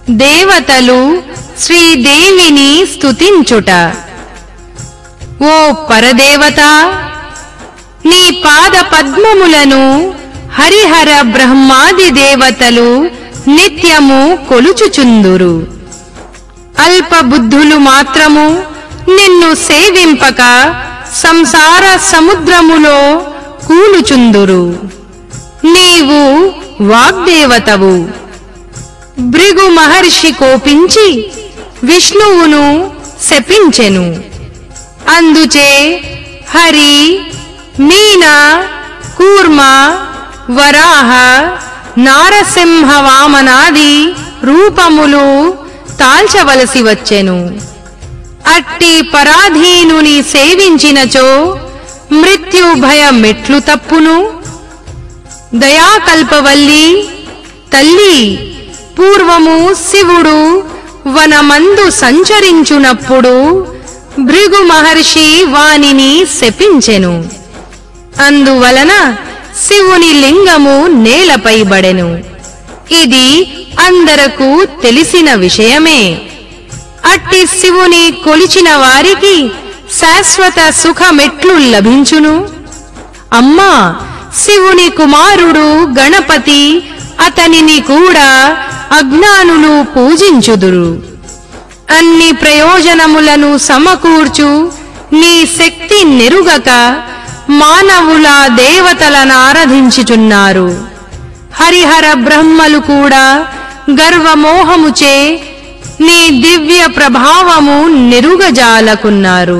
దేవతలు శ్రీదేవిని స్తుతించుట ఓ పరదేవత నీ పాద పద్మములను హరిహర బ్రహ్మాది దేవతలు నిత్యము కొలుచుచుందురు అల్ప బుద్ధులు మాత్రము నిన్ను సేవింపక సంసార సముద్రములో కూలుచుందురు నీవు వాగ్దేవతవు భృగు మహర్షి కోపించి విష్ణువును శపించెను అందుచే హరి మీన కూర్మ వరాహ నారసింహ వామనాది రూపములు తాల్చవలసి వచ్చెను అట్టి పరాధీనుని సేవించినచో మృత్యు భయమెట్లు తప్పును దయాకల్పవల్లి తల్లి పూర్వము శివుడు వనమందు సంచరించునప్పుడు భృగు మహర్షి వానిని శపించెను అందువలన శివుని లింగము నేలపై బడెను ఇది అందరకు తెలిసిన విషయమే అట్టి శివుని కొలిచిన వారికి శాశ్వత సుఖమెట్లు లభించును అమ్మా శివుని కుమారుడు గణపతి అతనిని కూడా అజ్ఞానులు పూజించుదురు అన్ని ప్రయోజనములను సమకూర్చు నీ శక్తి నెరుగక మానవుల దేవతలను ఆరాధించుచున్నారు హరిహర బ్రహ్మలు కూడా గర్వమోహముచే నీ దివ్య ప్రభావము నెరుగజాలకున్నారు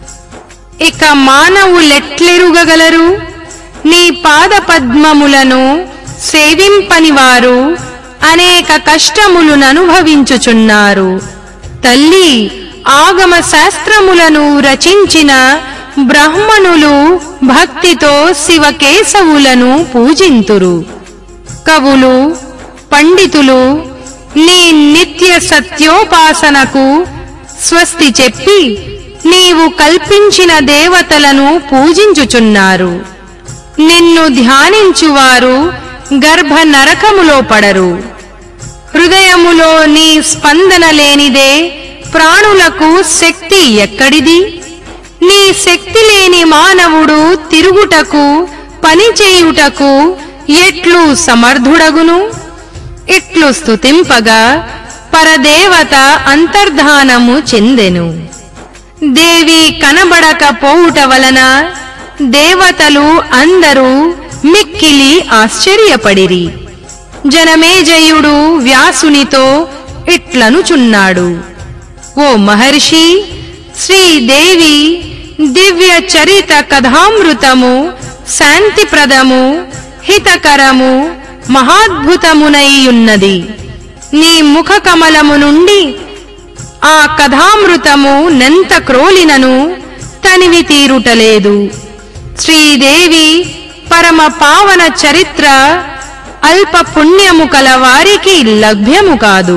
ఇక మానవులెట్లెరుగగలరు నీ పాద పద్మములను సేవింపని వారు అనేక కష్టములను అనుభవించుచున్నారు తల్లి ఆగమ శాస్త్రములను రచించిన బ్రాహ్మణులు భక్తితో శివకేశవులను పూజింతురు కవులు పండితులు నీ నిత్య సత్యోపాసనకు స్వస్తి చెప్పి నీవు కల్పించిన దేవతలను పూజించుచున్నారు నిన్ను ధ్యానించువారు గర్భ నరకములో పడరు హృదయములో నీ స్పందన లేనిదే ప్రాణులకు శక్తి ఎక్కడిది నీ శక్తి లేని మానవుడు తిరుగుటకు పని చేయుటకు ఎట్లు సమర్థుడగును ఇట్లు స్తుతింపగా పరదేవత అంతర్ధానము చెందెను దేవి కనబడకపోవుట వలన దేవతలు అందరూ మిక్కిలి ఆశ్చర్యపడిరి జనమేజయుడు వ్యాసునితో ఇట్లనుచున్నాడు ఓ మహర్షి శ్రీదేవి దివ్య చరిత కథామృతము శాంతిప్రదము హితకరము మహాద్భుతమునైయున్నది నీ ముఖ కమలము నుండి ఆ కథామృతము నెంత క్రోలినను తనివి తీరుటలేదు శ్రీదేవి పరమ పావన చరిత్ర అల్ప పుణ్యము కల వారికి లభ్యము కాదు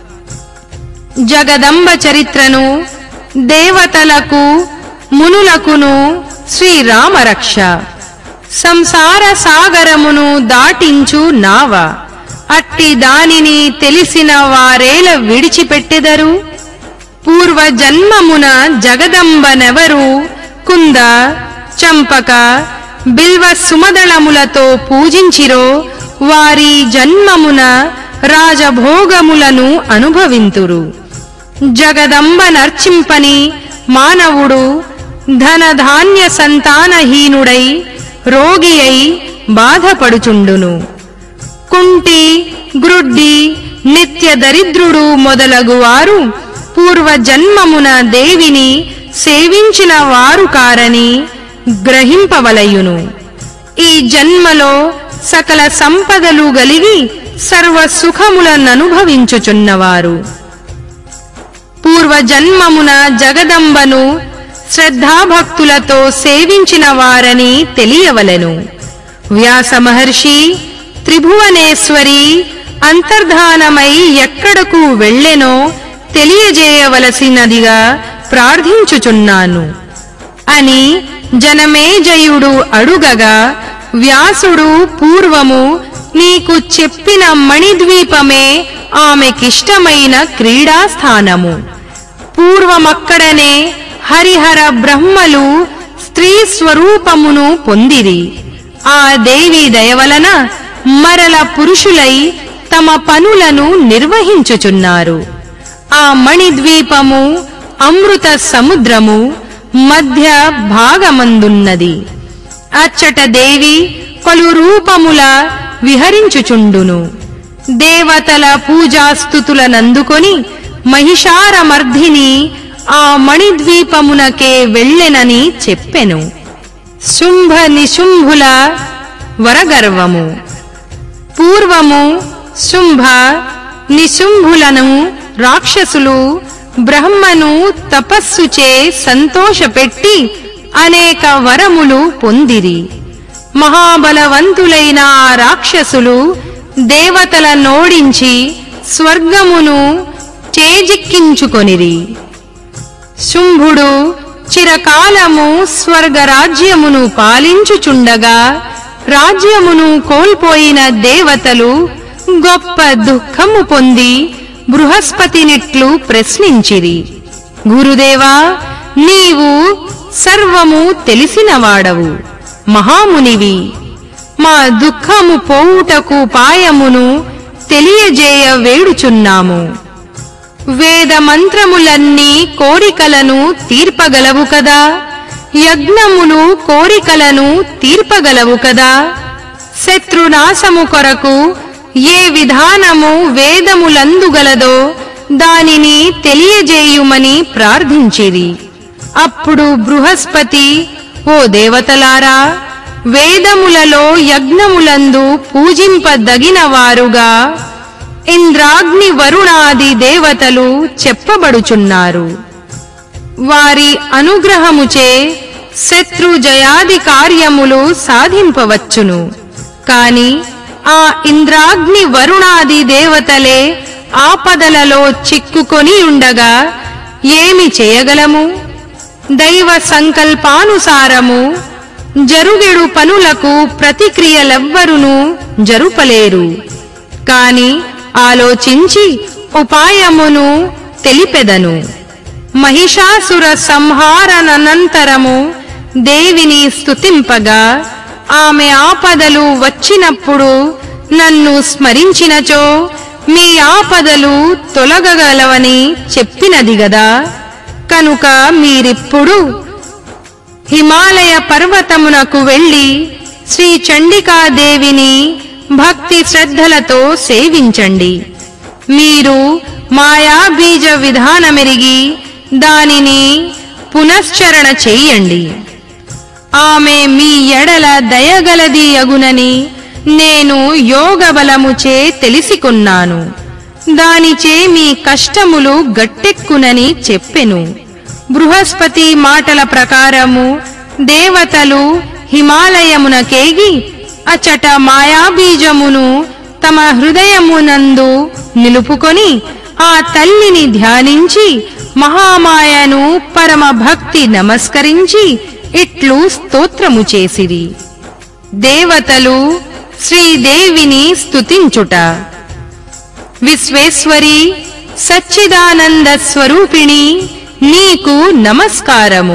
జగదంబ చరిత్రను దేవతలకు మునులకును శ్రీరామరక్ష సంసార సాగరమును దాటించు నావ అట్టి దానిని తెలిసిన వారేల విడిచిపెట్టెదరు పూర్వ జన్మమున జగదంబనెవరు కుంద చంపక బిల్వ సుమదళములతో పూజించిరో వారి జన్మమున రాజభోగములను అనుభవింతురు జగదంబ నర్చింపని మానవుడు ధనధాన్య సంతానహీనుడై రోగి అయి బాధపడుచుండును కుంటి గ్రుడ్డి నిత్య దరిద్రుడు మొదలగు వారు పూర్వ జన్మమున దేవిని సేవించిన వారు కారని గ్రహింపవలయును ఈ జన్మలో సకల సంపదలు గలిగి సర్వ సుఖములననుభవించుచున్నవారు పూర్వ జన్మమున జగదంబను శ్రద్ధాభక్తులతో సేవించిన వారని తెలియవలెను వ్యాస మహర్షి త్రిభువనేశ్వరి అంతర్ధానమై ఎక్కడకు వెళ్ళెనో తెలియజేయవలసినదిగా ప్రార్థించుచున్నాను అని జనమేజయుడు అడుగగా వ్యాసుడు పూర్వము నీకు చెప్పిన మణిద్వీపమే ఆమెకిష్టమైన క్రీడాస్థానము పూర్వమక్కడనే హరిహర బ్రహ్మలు స్త్రీ స్వరూపమును పొందిరి ఆ దేవి దయవలన మరల పురుషులై తమ పనులను నిర్వహించుచున్నారు ఆ మణిద్వీపము అమృత సముద్రము మధ్య భాగమందున్నది అచ్చట దేవి పలు రూపముల విహరించుచుండును దేవతల పూజాస్థుతులనందుకొని మహిషారమర్ధిని ఆ మణిద్వీపమునకే వెళ్ళెనని చెప్పెను శుంభ నిశుంభుల వరగర్వము పూర్వము శుంభ నిశుంభులను రాక్షసులు బ్రహ్మను తపస్సుచే సంతోషపెట్టి అనేక వరములు పొందిరి మహాబలవంతులైన ఆ రాక్షసులు దేవతల నోడించి స్వర్గమును చేజిక్కించుకొనిరి శుంభుడు చిరకాలము స్వర్గరాజ్యమును పాలించుచుండగా రాజ్యమును కోల్పోయిన దేవతలు గొప్ప దుఃఖము పొంది బృహస్పతినిట్లు ప్రశ్నించిరి గురుదేవా నీవు సర్వము తెలిసినవాడవు మహామునివి మా దుఃఖము పోవుటకు పాయమును తెలియజేయ వేడుచున్నాము వేద మంత్రములన్నీ కోరికలను తీర్పగలవు కదా యజ్ఞములు కోరికలను తీర్పగలవు కదా శత్రునాశము కొరకు ఏ విధానము వేదములందుగలదో దానిని తెలియజేయుమని ప్రార్థించిరి అప్పుడు బృహస్పతి ఓ దేవతలారా వేదములలో యజ్ఞములందు పూజింపదగిన వారుగా ఇంద్రాగ్ని వరుణాది దేవతలు చెప్పబడుచున్నారు వారి అనుగ్రహముచే శత్రు జయాది కార్యములు సాధింపవచ్చును కాని ఆ ఇంద్రాగ్ని వరుణాది దేవతలే ఆపదలలో చిక్కుకొని ఉండగా ఏమి చేయగలము దైవ సంకల్పానుసారము జరుగెడు పనులకు ప్రతిక్రియలెవ్వరును జరుపలేరు కాని ఆలోచించి ఉపాయమును తెలిపెదను మహిషాసుర సంహారనంతరము దేవిని స్తుతింపగా ఆమె ఆపదలు వచ్చినప్పుడు నన్ను స్మరించినచో మీ ఆపదలు తొలగగలవని చెప్పినది గదా కనుక మీరిప్పుడు హిమాలయ పర్వతమునకు వెళ్లి శ్రీ చండికాదేవిని భక్తి శ్రద్ధలతో సేవించండి మీరు మాయాబీజ విధానమెరిగి దానిని పునశ్చరణ చెయ్యండి ఆమె మీ ఎడల దయగలది అగునని నేను యోగ బలముచే తెలిసికొన్నాను దానిచే మీ కష్టములు గట్టెక్కునని చెప్పెను బృహస్పతి మాటల ప్రకారము దేవతలు హిమాలయమునకేగి అచట మాయాబీజమును తమ హృదయమునందు నిలుపుకొని ఆ తల్లిని ధ్యానించి మహామాయను పరమ భక్తి నమస్కరించి ఇట్లు స్తోత్రము చేసిరి దేవతలు శ్రీదేవిని స్తుతించుట విశ్వేశ్వరి సచ్చిదానంద స్వరూపిణి నీకు నమస్కారము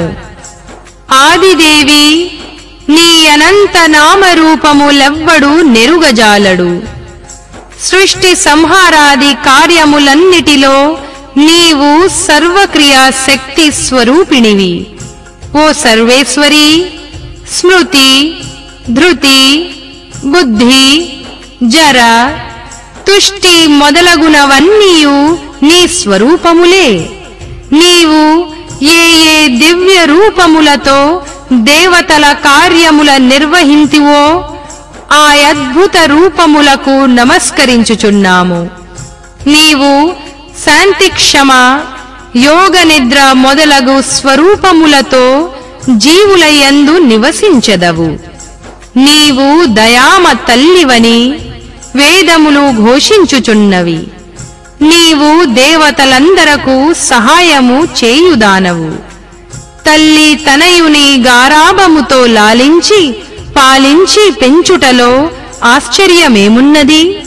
ఆదిదేవి నీ అనంత నామరూపములెవ్వడు నెరుగజాలడు సృష్టి సంహారాది కార్యములన్నిటిలో నీవు సర్వక్రియా శక్తి స్వరూపిణివి ఓ సర్వేశ్వరి స్మృతి ధృతి బుద్ధి జర తుష్టి మొదలగునవన్నీయు నీ స్వరూపములే నీవు ఏ ఏ దివ్య రూపములతో దేవతల కార్యముల నిర్వహింతివో ఆ అద్భుత రూపములకు నమస్కరించుచున్నాము నీవు శాంతిక్షమ యోగ నిద్ర మొదలగు స్వరూపములతో జీవులయందు నివసించెదవు నీవు దయామ తల్లివని వేదములు ఘోషించుచున్నవి నీవు దేవతలందరకు సహాయము చేయుదానవు తల్లి తనయుని గారాబముతో లాలించి పాలించి పెంచుటలో ఆశ్చర్యమేమున్నది